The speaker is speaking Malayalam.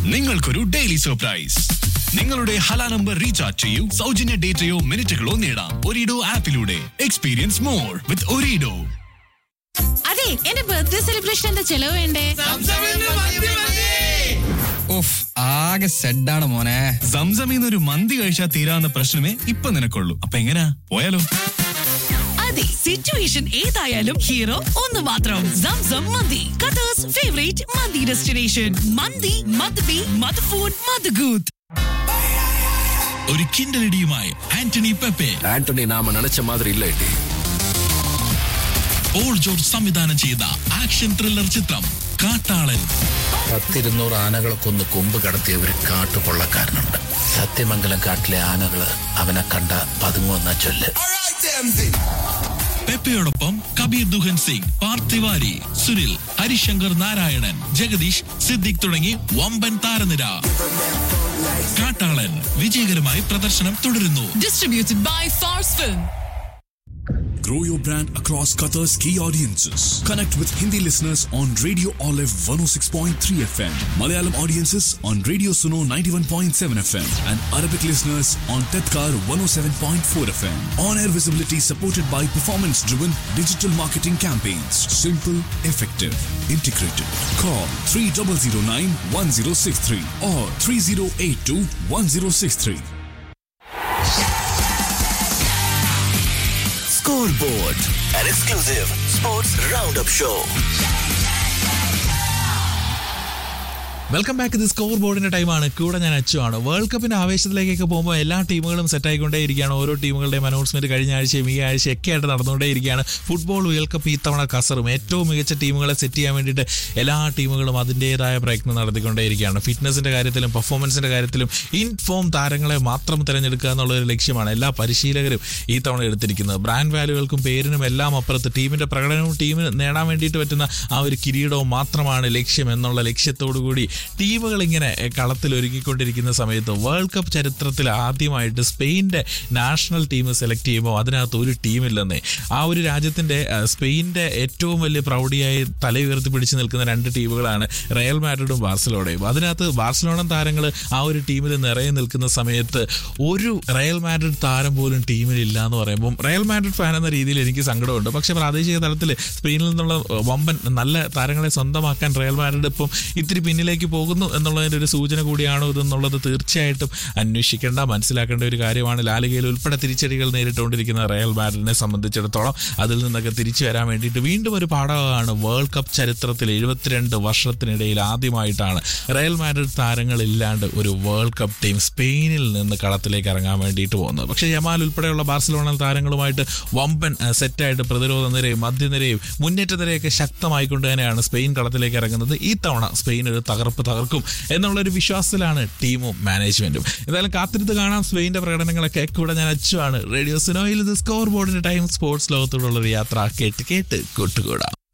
നിങ്ങൾക്കൊരു ഡെയിലി സർപ്രൈസ് നിങ്ങളുടെ ഹല നമ്പർ റീചാർജ് ചെയ്യൂ സൗജന്യ ഡേറ്റയോ മിനിറ്റുകളോ നേടാം ഒരിഡോ ആപ്പിലൂടെ എക്സ്പീരിയൻസ് മോർ വിത്ത് ഒരിഡോ അതെ എന്റെ ബർത്ത്ഡേ സെലിബ്രേഷന്റെ ചെലവ് വേണ്ടേ ഉഫ് ആകെ സെഡാണ് മോനെ സംസമിന്ന് ഒരു മന്തി കഴിച്ചാൽ തീരാവുന്ന പ്രശ്നമേ ഇപ്പൊ നിനക്കുള്ളൂ അപ്പൊ എങ്ങനാ പോയാലോ അതെ സിറ്റുവേഷൻ ഏതായാലും ഹീറോ ഒന്ന് മാത്രം സംസം മന്തി ഖത്തർസ് ഫേവറേറ്റ് മന്തി ഡെസ്റ്റിനേഷൻ മന്തി മദ്ബി മദ്ഫൂൺ മദ്ഗൂത്ത് ഒരു കിണ്ടലടിയുമായി ആന്റണി പെപ്പെ ஆண்டனி நாம நினைச்ச மாதிரி இல்ல ஏட்டி ഓൾ ജോർജ് സംവിധാനം ചെയ്ത ആക്ഷൻ ത്രില്ലർ ചിത്രം കാട്ടാളൻ പത്തിരുന്നൂറ് ആനകളെ കൊന്ന് കൊമ്പ് കടത്തിയ ഒരു കാട്ടുകൊള്ളക്കാരനുണ്ട് സത്യമംഗലം കാട്ടിലെ ആനകള് അവനെ കണ്ട പതുങ്ങുവെന്ന ചൊല്ല് പെപ്പയോടൊപ്പം കബീർ ദുഹൻ സിംഗ് പാർത്ഥിവാരി സുനിൽ ഹരിശങ്കർ നാരായണൻ ജഗദീഷ് സിദ്ദിഖ് തുടങ്ങി വമ്പൻ താരനിര കാട്ടാളൻ വിജയകരമായി പ്രദർശനം തുടരുന്നു distributed by Phars film Grow your brand across Qatar's key audiences. Connect with Hindi listeners on Radio Olive 106.3 FM, Malayalam audiences on Radio Suno 91.7 FM, and Arabic listeners on Tedkar 107.4 FM. On air visibility supported by performance driven digital marketing campaigns. Simple, effective, integrated. Call 3009 1063 or 3082 1063. Scoreboard, an exclusive sports roundup show. Welcome back ഇത് സ്കോർ ബോർഡിന്റെ ടൈമാണ് കൂടെ ഞാൻ അച്ചുവാണ് വേൾഡ് കപ്പിന്റെ ആവേശത്തിലേക്കൊക്കെ പോകുമ്പോൾ എല്ലാ ടീമുകളും സെറ്റ് ആയിക്കൊണ്ടേയിരിക്കുകയാണ് ഓരോ ടീമുകളുടെയും അനൗൺസ്മെന്റ് കഴിഞ്ഞ ആഴ്ചയും ഈ ആഴ്ചയൊക്കെ ആയിട്ട് നടന്നുകൊണ്ടേയിരിക്കുകയാണ് ഫുട്ബോൾ വേൾഡ് കപ്പ് ഇത്തവണ കസറും ഏറ്റവും മികച്ച ടീമുകളെ സെറ്റ് ചെയ്യാൻ വേണ്ടിയിട്ട് എല്ലാ ടീമുകളും അതിൻ്റെതായ പ്രയത്നം നടത്തിക്കൊണ്ടേയിരിക്കുകയാണ് ഫിറ്റ്നസിന്റെ കാര്യത്തിലും പെർഫോമൻസിന്റെ കാര്യത്തിലും ഇൻ ഫോം താരങ്ങളെ മാത്രം തിരഞ്ഞെടുക്കുക എന്നുള്ള ഒരു ലക്ഷ്യമാണ് എല്ലാ പരിശീലകരും ഈ തവണ എടുത്തിരിക്കുന്നത് ബ്രാൻഡ് വാല്യൂകൾക്കും പേരിനും എല്ലാം അപ്പുറത്ത് ടീമിന്റെ പ്രകടനവും ടീമിന് നേടാൻ വേണ്ടിയിട്ട് പറ്റുന്ന ആ ഒരു കിരീടവും മാത്രമാണ് ലക്ഷ്യം എന്നുള്ള ലക്ഷ്യത്തോടു കൂടി ടീമുകൾ ഇങ്ങനെ കളത്തിൽ ഒരുങ്ങിക്കൊണ്ടിരിക്കുന്ന സമയത്ത് വേൾഡ് കപ്പ് ചരിത്രത്തിൽ ആദ്യമായിട്ട് സ്പെയിൻ്റെ നാഷണൽ ടീം സെലക്ട് ചെയ്യുമ്പോൾ അതിനകത്ത് ഒരു ടീമില്ലെന്നേ ആ ഒരു രാജ്യത്തിൻ്റെ സ്പെയിൻ്റെ ഏറ്റവും വലിയ പ്രൗഢിയായി തല ഉയർത്തി പിടിച്ചു നിൽക്കുന്ന രണ്ട് ടീമുകളാണ് റയൽ മാഡ്രിഡും ബാർസലോണയും അതിനകത്ത് ബാർസലോണ താരങ്ങൾ ആ ഒരു ടീമിൽ നിറയെ നിൽക്കുന്ന സമയത്ത് ഒരു റയൽ മാഡ്രിഡ് താരം പോലും ടീമിലില്ല എന്ന് പറയുമ്പോൾ റയൽ മാഡ്രിഡ് ഫാൻ എന്ന രീതിയിൽ എനിക്ക് സങ്കടമുണ്ട് പക്ഷേ പ്രാദേശിക തലത്തിൽ സ്പെയിനിൽ നിന്നുള്ള വമ്പൻ നല്ല താരങ്ങളെ സ്വന്തമാക്കാൻ റയൽ മാഡ്രിഡ് ഇപ്പം ഇത്തിരി പിന്നിലേക്ക് പോകുന്നു എന്നുള്ളതിൻ്റെ ഒരു സൂചന കൂടിയാണോ ഇതെന്നുള്ളത് തീർച്ചയായിട്ടും അന്വേഷിക്കേണ്ട മനസ്സിലാക്കേണ്ട ഒരു കാര്യമാണ് ലാലികയിൽ ഉൾപ്പെടെ തിരിച്ചടികൾ നേരിട്ടുകൊണ്ടിരിക്കുന്ന റയൽ മാഡ്രിഡിനെ സംബന്ധിച്ചിടത്തോളം അതിൽ നിന്നൊക്കെ തിരിച്ചു വരാൻ വേണ്ടിയിട്ട് വീണ്ടും ഒരു പാഠമാണ് വേൾഡ് കപ്പ് ചരിത്രത്തിൽ എഴുപത്തിരണ്ട് വർഷത്തിനിടയിൽ ആദ്യമായിട്ടാണ് റയൽ മാഡ്രിഡ് താരങ്ങളില്ലാണ്ട് ഒരു വേൾഡ് കപ്പ് ടീം സ്പെയിനിൽ നിന്ന് കളത്തിലേക്ക് ഇറങ്ങാൻ വേണ്ടിയിട്ട് പോകുന്നത് പക്ഷേ ജമാൽ ഉൾപ്പെടെയുള്ള ബാർസലോണ താരങ്ങളുമായിട്ട് വമ്പൻ അഹ്, സെറ്റായിട്ട് പ്രതിരോധ നിരയും മധ്യനിരയും മുന്നേറ്റ നിരയൊക്കെ ശക്തമായിക്കൊണ്ട് തന്നെയാണ് സ്പെയിൻ കളത്തിലേക്ക് ഇറങ്ങുന്നത് ഈ തവണ സ്പെയിൻ ഒരു തകർപ്പ് തകർക്കും എന്നുള്ളൊരു വിശ്വാസത്തിലാണ് ടീമും മാനേജ്മെന്റും എന്തായാലും കാത്തിരുത്ത് കാണാം സ്പെയിന്റെ പ്രകടനങ്ങളൊക്കെ കൂടെ ഞാൻ അച്ചുവാണ് റേഡിയോ സിനോയിൽ ഇത് സ്കോർ ബോർഡിന്റെ ടൈം സ്പോർട്സ് ലോകത്തോടുള്ള ഒരു യാത്ര കേട്ട് കേട്ട് കൂട്ടുകൂടാം